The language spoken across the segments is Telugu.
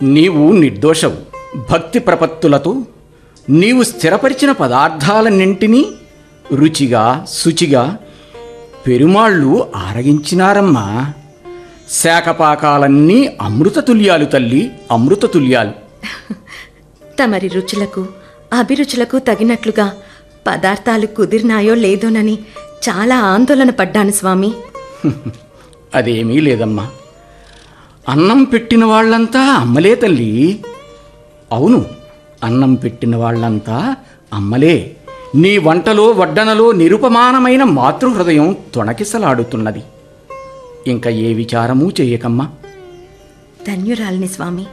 నీవు నిర్దోషవు భక్తి ప్రపత్తులతో నీవు స్థిరపరిచిన పదార్థాలన్నింటినీ రుచిగా శుచిగా పెరుమాళ్ళు ఆరగించినారమ్మా శాఖపాకాలన్నీ అమృతతుల్యాలు తల్లి అమృతతుల్యాలు తమరి రుచులకు అభిరుచులకు తగినట్లుగా పదార్థాలు కుదిరినాయో లేదోనని చాలా ఆందోళన పడ్డాను స్వామి అదేమీ లేదమ్మా అన్నం పెట్టిన వాళ్ళంతా అమ్మలే తల్లి అవును అన్నం పెట్టిన వాళ్ళంతా అమ్మలే నీ వంటలో వడ్డనలో నిరుపమానమైన మాతృహృదయం తొణకిసలాడుతున్నది ఇంకా ఏ విచారమూ చేయకమ్మా ధన్యురాలిని స్వామి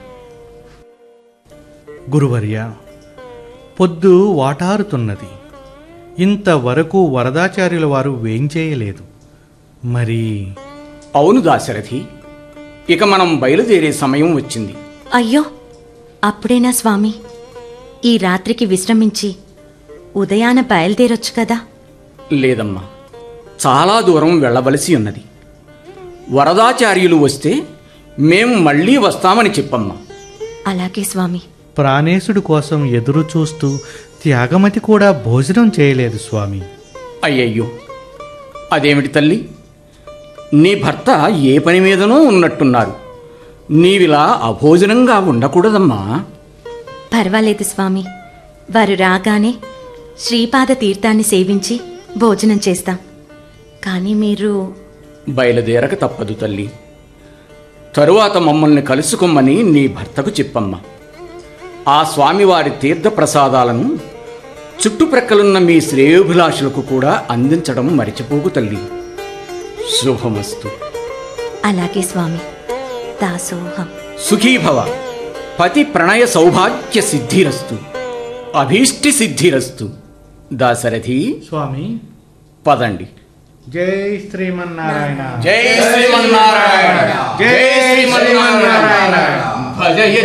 గురువర్య పొద్దు వాటారుతున్నది ఇంతవరకు వరదాచార్యుల వారు వేంచేయలేదు మరి అవును దాశరథి ఇక మనం బయలుదేరే సమయం వచ్చింది అయ్యో అప్పుడేనా స్వామి ఈ రాత్రికి విశ్రమించి ఉదయాన బయలుదేరొచ్చు కదా లేదమ్మా చాలా దూరం వెళ్ళవలసి ఉన్నది వరదాచార్యులు వస్తే మేం మళ్ళీ వస్తామని చెప్పమ్మా అలాగే స్వామి ప్రాణేశుడి కోసం ఎదురు చూస్తూ త్యాగమతి కూడా భోజనం చేయలేదు స్వామి అయ్యయ్యో అదేమిటి తల్లి నీ భర్త ఏ పని మీదనో ఉన్నట్టున్నారు నీవిలా అభోజనంగా ఉండకూడదమ్మా పర్వాలేదు స్వామి వారు రాగానే శ్రీపాద తీర్థాన్ని సేవించి భోజనం చేస్తాం కానీ మీరు బయలుదేరక తప్పదు తల్లి తరువాత మమ్మల్ని కలుసుకోమని నీ భర్తకు చెప్పమ్మా ఆ స్వామివారి తీర్థ ప్రసాదాలను చుట్టుప్రక్కలున్న మీ శ్రేయోభిలాషులకు కూడా అందించడం మరిచిపోకు తల్లి శుభమస్తు అలాగే స్వామి దాసోహం సుఖీభవ పతి ప్రణయ సౌభాగ్య సిద్ధిరస్తు అభీష్టి సిద్ధిరస్తు దాశరథి స్వామి పదండి జై శ్రీమన్నారాయణ జై శ్రీమన్నారాయణ జై శ్రీమన్నారాయణ భజయ